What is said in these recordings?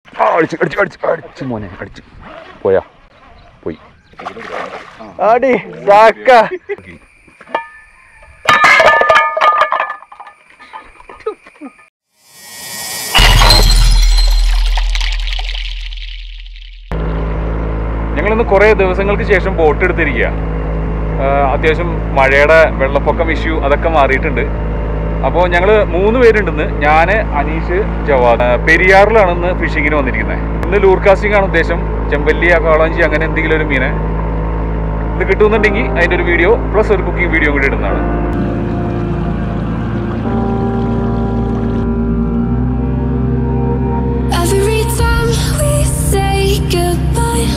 ആ അടിച്ച് അടിച്ച് അടിച്ച് അടിച്ച് മോനെ അടിച്ച് പോയാ പോയി ആടി സാക്ക ഞങ്ങളിന്ന് കുറേ ദിവസങ്ങൾക്ക് ശേഷം ബോട്ട് എടുത്തിരിക്കുക അത്യാവശ്യം മഴയുടെ വെള്ളപ്പൊക്കം ഇഷ്യൂ അതൊക്കെ മാറിയിട്ടുണ്ട് അപ്പോൾ ഞങ്ങൾ മൂന്ന് പേരുണ്ടെന്ന് ഞാൻ അനീഷ് ജവാദ് ആ, പെരിയാറിലാണ് ഇന്ന് ഫിഷിങ്ങിന് വന്നിരിക്കുന്നത് ഇന്ന് ലൂർ കാസ്റ്റിംഗ് ആണ് ഉദ്ദേശം ചെമ്പല്ലി കാളാഞ്ചി അങ്ങനെ എന്തെങ്കിലും ഒരു മീനെ ഇത് കിട്ടുന്നുണ്ടെങ്കിൽ അതിൻ്റെ ഒരു വീഡിയോ പ്ലസ് ഒരു കുക്കിംഗ് വീഡിയോ കൂടി ഇടുന്നതാണ് Every time we say goodbye,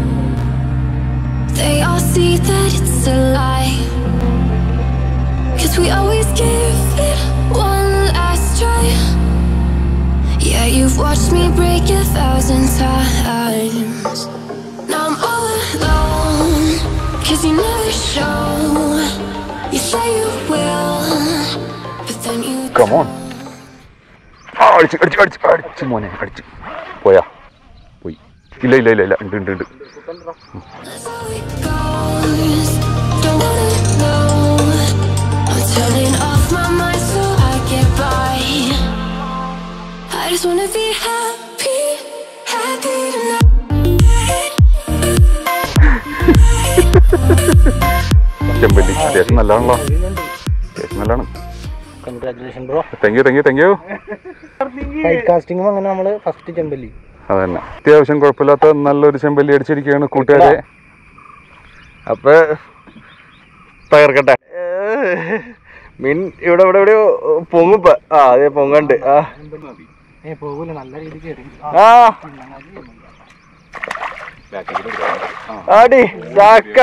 they all see that it's a lie. Cause we always give it one last try. Yeah, you've watched me break a thousand times. Now I'm all alone. Cause you never show. You say you will, but then you come on ആ അടിച്ച് അടിച്ച് അടിച്ച് അടിച്ച് മോനെ അടിച്ച് പോയാ പോയി ഇല്ല ഇല്ല ഇല്ല ഇല്ല ഉണ്ട് ഉണ്ട് ഉണ്ട് That's how it goes. Don't wanna know. I'm turning off my mind so I get by. I just wanna be happy, happy tonight. ചെമ്പല്ലി അത്യാവശ്യം നല്ലതാണല്ലോ അത്യാവശ്യം നല്ലതാണ് congratulation bro thank you thank you thank you side കാസ്റ്റിംഗും അങ്ങനെ നമ്മള് first ചെമ്പല്ലി അതന്നെ അത്യാവശ്യം കുഴപ്പമില്ലാത്ത നല്ലൊരു ചെമ്പല്ലി അടിച്ചിരിക്കുകയാണ് കൂട്ടുകാരെ അപ്പൊ തകർക്കട്ടെ മീൻ ഇവിടെ ഇവിടെ ഇവിടെ പൊങ്ങിപ്പ ആ അതെ പൊങ്ങണ്ട് ആ പോകൂല നല്ല രീതിക്ക് ആ ആടി സാക്ക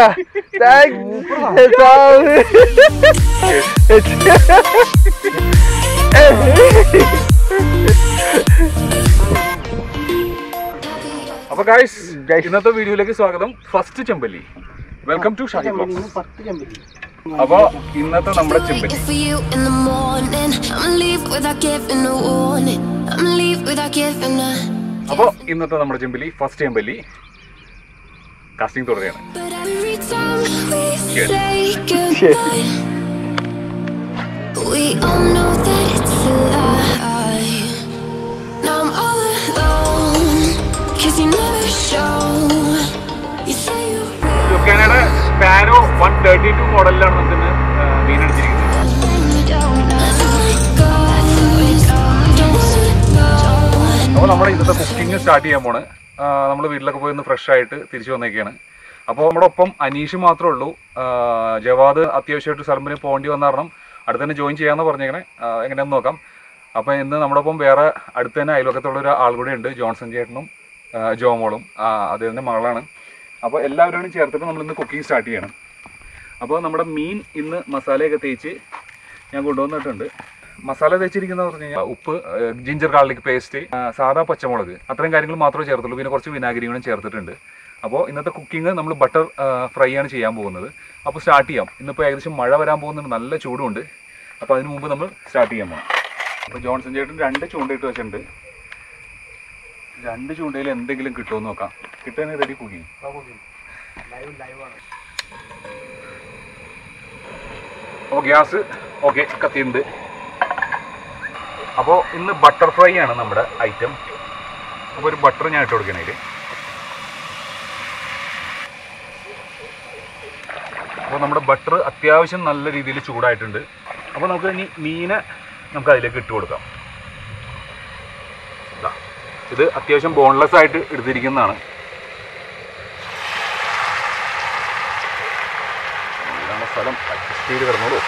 അപ്പൊ ഗൈസ് ഇന്നത്തെ വീഡിയോയിലേക്ക് സ്വാഗതം ഫസ്റ്റ് ചെമ്പല്ലി വെൽക്കം ടു ഷാഹി ബ്ലോഗ്സ് പത്ത് ചെമ്പല്ലി അപ്പൊ ഇന്നത്തെ നമ്മുടെ ചെമ്പല്ലി Waiting for you in the morning. I'ma leave without giving a warning. I'ma leave without giving a. അപ്പൊ ഇന്നത്തെ നമ്മുടെ ചെമ്പല്ലി ഫസ്റ്റ് ചെമ്പല്ലി കാസ്റ്റിംഗ് തുടരുകയാണ് But every time we Shit. say goodbye, we all know that it's a lie. Now I'm all alone, cause you never show. You say you will, ലുക്കാനയുടെ സ്പാനോ one thirty two മോഡലിലാണ് നമുക്ക് ഇന്ന് മീൻ അടിച്ചിരിക്കുന്നത് That's how it goes. Don't wanna know. അപ്പോൾ നമ്മൾ ഇന്നത്തെ cooking start ചെയ്യാൻ പോണ് നമ്മൾ വീട്ടിലൊക്കെ പോയി ഒന്ന് ഫ്രഷ് ആയിട്ട് തിരിച്ചു വന്നേക്കാണ് അപ്പോൾ നമ്മുടെ ഒപ്പം അനീഷ് മാത്രമേ ഉള്ളൂ ആ, ജവാദ് അത്യാവശ്യമായിട്ട് സ്ഥലം പോകേണ്ടി വന്ന കാരണം അടുത്ത് തന്നെ ജോയിൻ ചെയ്യാമെന്ന് പറഞ്ഞേക്കണേ ആ, എങ്ങനെയാന്ന് നോക്കാം അപ്പോൾ ഇന്ന് നമ്മുടെ ഒപ്പം വേറെ അടുത്ത് തന്നെ അയൽവക്കത്തുള്ള ഒരു ആൾ കൂടെ ഉണ്ട് ജോൺസൺ ചേട്ടനും ആ, ജോമോളും ആ, അദ്ദേഹത്തിൻ്റെ മകളാണ് അപ്പോൾ എല്ലാവരോടും ചേർത്തിട്ട് നമ്മൾ ഇന്ന് കുക്കിംഗ് സ്റ്റാർട്ട് ചെയ്യണം അപ്പോൾ നമ്മുടെ മീൻ ഇന്ന് മസാലയൊക്കെ തേച്ച് ഞാൻ കൊണ്ടുവന്നിട്ടുണ്ട് മസാല തേച്ചിരിക്കുന്ന പറഞ്ഞു കഴിഞ്ഞാൽ ഉപ്പ് ജിഞ്ചർ ഗാർലിക് പേസ്റ്റ് സാധാ പച്ചമുളക് അത്രയും കാര്യങ്ങൾ മാത്രമേ ചേർത്തുള്ളൂ പിന്നെ കുറച്ച് വിനാഗിരി കൂടെ ചേർത്തിട്ടുണ്ട് അപ്പോൾ ഇന്നത്തെ കുക്കിംഗ് നമ്മൾ ബട്ടർ ഫ്രൈ ആണ് ചെയ്യാൻ പോകുന്നത് അപ്പോൾ സ്റ്റാർട്ട് ചെയ്യാം ഇന്നിപ്പോൾ ഏകദേശം മഴ വരാൻ പോകുന്നുണ്ട് നല്ല ചൂടുണ്ട് അപ്പോൾ അതിന് മുമ്പ് നമ്മൾ സ്റ്റാർട്ട് ചെയ്യാൻ പോകണം അപ്പോൾ ജോൺസൺ ചേട്ടൻ രണ്ട് ചൂണ്ടയിട്ട് വെച്ചിട്ടുണ്ട് രണ്ട് ചൂണ്ടയിൽ എന്തെങ്കിലും കിട്ടുമോ നോക്കാം കിട്ടുകയാണെങ്കിൽ റെഡി കുക്കിംഗ് അപ്പോൾ ഗ്യാസ് ഓക്കെ കത്തിയുണ്ട് അപ്പോൾ ഇന്ന് ബട്ടർ ഫ്രൈ ആണ് നമ്മുടെ ഐറ്റം അപ്പോൾ ഒരു ബട്ടർ ഞാൻ ഇട്ട് കൊടുക്കണേ ഇതിൽ അപ്പോൾ നമ്മുടെ ബട്ടർ അത്യാവശ്യം നല്ല രീതിയിൽ ചൂടായിട്ടുണ്ട് അപ്പോൾ നമുക്ക് ഇനി മീനെ നമുക്ക് അതിലേക്ക് ഇട്ട് കൊടുക്കാം ദാ, ഇത് അത്യാവശ്യം ബോൺലെസ് ആയിട്ട് എടുത്തിരിക്കുന്നതാണ് ഇതാണ് സ്ഥലം അഡ്ജസ്റ്റ് ചെയ്ത് കിടന്നോളൂ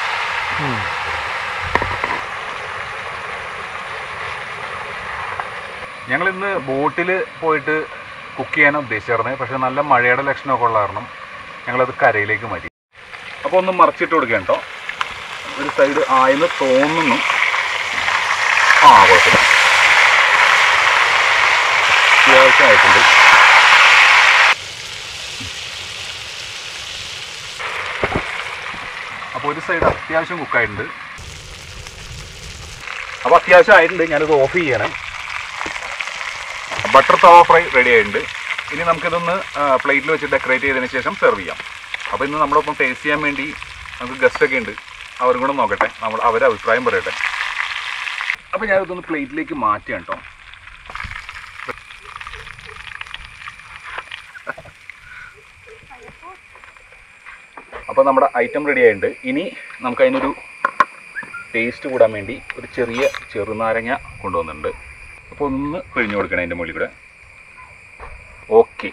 ഞങ്ങൾ ഇന്ന് ബോട്ടിൽ പോയിട്ട് കുക്ക് ചെയ്യാനാണ് ഉദ്ദേശിച്ചിരുന്നത് പക്ഷെ നല്ല മഴയുടെ ലക്ഷണമൊക്കെ ഉള്ള കാരണം ഞങ്ങളത് കരയിലേക്ക് മാറ്റി അപ്പോൾ ഒന്ന് മറിച്ചിട്ട് കൊടുക്കാം കേട്ടോ ഒരു സൈഡ് ആയെന്ന് തോന്നുന്നു ആ കുഴപ്പമില്ല അത്യാവശ്യമായിട്ടുണ്ട് അപ്പോൾ ഒരു സൈഡ് അത്യാവശ്യം കുക്കായിട്ടുണ്ട് അപ്പോൾ അത്യാവശ്യം ആയിട്ടുണ്ട് ഞാനിത് ഓഫ് ചെയ്യണം ബട്ടർ തവ ഫ്രൈ റെഡി ആയിട്ടുണ്ട് ഇനി നമുക്കിതൊന്ന് പ്ലേറ്റിൽ വെച്ച് ഡെക്കറേറ്റ് ചെയ്തതിന് ശേഷം സെർവ് ചെയ്യാം അപ്പോൾ ഇന്ന് നമ്മളൊപ്പം ടേസ്റ്റ് ചെയ്യാൻ വേണ്ടി നമുക്ക് ഗസ്റ്റ് ഒക്കെ ഉണ്ട് അവരും കൂടെ നോക്കട്ടെ നമ്മൾ അവരെ അഭിപ്രായം പറയട്ടെ അപ്പോൾ ഞാനിതൊന്ന് പ്ലേറ്റിലേക്ക് മാറ്റിയാണ് കേട്ടോ അപ്പോൾ നമ്മുടെ ഐറ്റം റെഡി ആയിട്ടുണ്ട് ഇനി നമുക്ക് അതിനൊരു ടേസ്റ്റ് കൂടാൻ വേണ്ടി ഒരു ചെറിയ ചെറുനാരങ്ങ കൊണ്ടുവന്നിട്ടുണ്ട് അപ്പോൾ ഒന്ന് പിഴിഞ്ഞു കൊടുക്കണം അതിൻ്റെ മുകളിൽ കൂടെ ഓക്കെ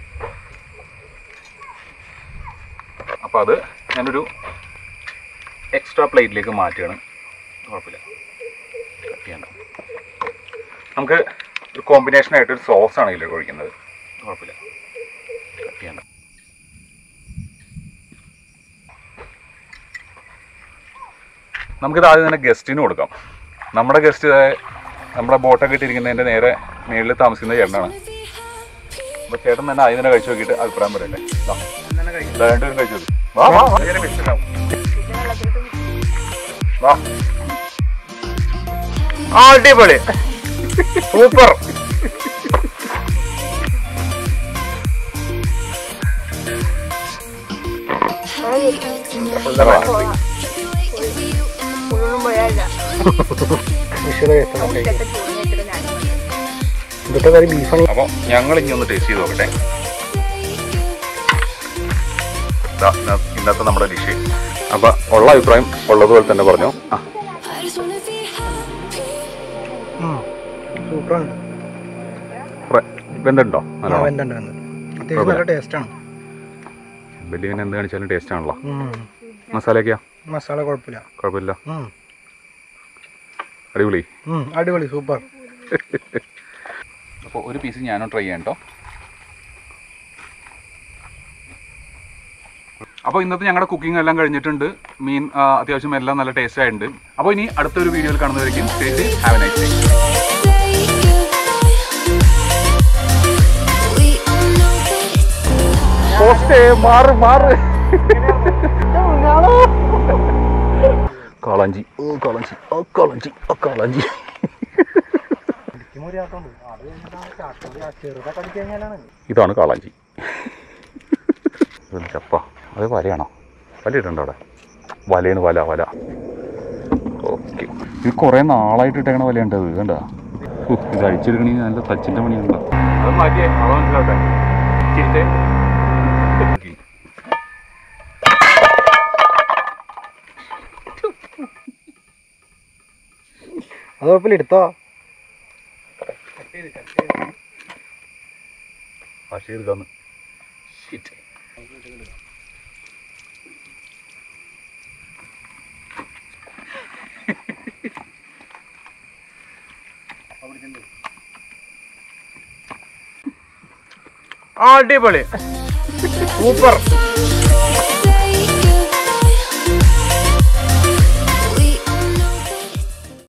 അപ്പോൾ അത് ഞാനൊരു എക്സ്ട്രാ പ്ലേറ്റിലേക്ക് മാറ്റുകയാണ് കുഴപ്പമില്ല കട്ട് ചെയ്യണ്ട നമുക്ക് ഒരു കോമ്പിനേഷൻ ആയിട്ട് ഒരു സോസ് ആണ് ഇതിലേക്ക് ഒഴിക്കുന്നത് കുഴപ്പമില്ല കട്ട് ചെയ്യണ്ട നമുക്കിത് ആദ്യം തന്നെ ഗസ്റ്റിന് കൊടുക്കാം നമ്മുടെ ഗസ്റ്റ് നമ്മുടെ ബോട്ടൊക്കെ ഇട്ടിരിക്കുന്നതിൻ്റെ നേരെ മേളിൽ താമസിക്കുന്ന ചേട്ടനാണ് അപ്പോൾ ചേട്ടൻ തന്നെ ആദ്യം തന്നെ കഴിച്ചു നോക്കിയിട്ട് അഭിപ്രായം പറയട്ടെ ദാ. ദാ രണ്ടുപേരും കഴിച്ചു നോക്ക്. വാ വാ വാ. ഇതിനെ വെച്ചിട്ടുണ്ടാവും. വാ ആ അടിപൊളി സൂപ്പർ ഇതാ വാ. ഇതൊക്കെ കറി ബീഫാണ് അപ്പോൾ ഞങ്ങൾ ഇനി ഒന്ന് ടേസ്റ്റ് ചെയ്ത് നോക്കട്ടെ ദാ, ഇന്ന- ഇന്നത്തെ നമ്മുടെ ഡിഷ് അപ്പോൾ ഉള്ള അഭിപ്രായം ഉള്ളതുപോലെ തന്നെ പറഞ്ഞു ആ I just wanna be happy. സൂപ്പറാണ് കുറെ വെന്തുണ്ടോ നല്ലോണം വെന്തുണ്ട് വെന്തുണ്ട് അത്യാവശ്യം നല്ല ടേസ്റ്റാണ് വലിയ എന്ത് കാണിച്ചാലും ടേസ്റ്റ് ആണല്ലോ മസാലയൊക്കെയാ മസാല കുഴപ്പമില്ല കുഴപ്പമില്ല ഉം. അടിപൊളി ഉം, അടിപൊളി സൂപ്പർ അപ്പോൾ ഒരു പീസ് ഞാനും ട്രൈ ചെയ്യാം കേട്ടോ അപ്പോൾ ഇന്നത്തെ ഞങ്ങളുടെ കുക്കിംഗ് എല്ലാം കഴിഞ്ഞിട്ടുണ്ട് മീൻ ആ, അത്യാവശ്യം എല്ലാം നല്ല ടേസ്റ്റ് ആയിട്ടുണ്ട് അപ്പോൾ ഇനി അടുത്തൊരു വീഡിയോയിൽ കാണുന്നതായിരിക്കും have a nice day Say goodbye. We all know that it's a lie. പോസ്റ്റേ മാറ് മാറ് കാളാഞ്ചി ഓ കാളാഞ്ചി ഓ കാളാഞ്ചി ഓ കാളാഞ്ചി ചെറുതൊക്കെ അടിച്ചു കഴിഞ്ഞാലാണ് ഇതാണ് കാളാഞ്ചി ഇതൊന്ന് ചപ്പ അത് വലയാണോ വല ഇട്ടുണ്ടോ അവിടെ വലയാണ് വല വല ഓക്കെ ഇത് കുറേ നാളായിട്ട് ഇട്ടേക്കണ വലയുണ്ട് അത് കണ്ട ഇത് അടിച്ചെടുക്കണമെങ്കിൽ നല്ല തച്ചിൻ്റെ പണിയുണ്ടോ അത് മാറ്റിയേ അത് മനസ്സിലാവട്ടെ ചിരിച്ചേ അത് കുഴപ്പമില്ല എടുത്തോ ആ ചെയ്താന്ന് ഷിറ്റ് അടിപൊളി സൂപ്പർ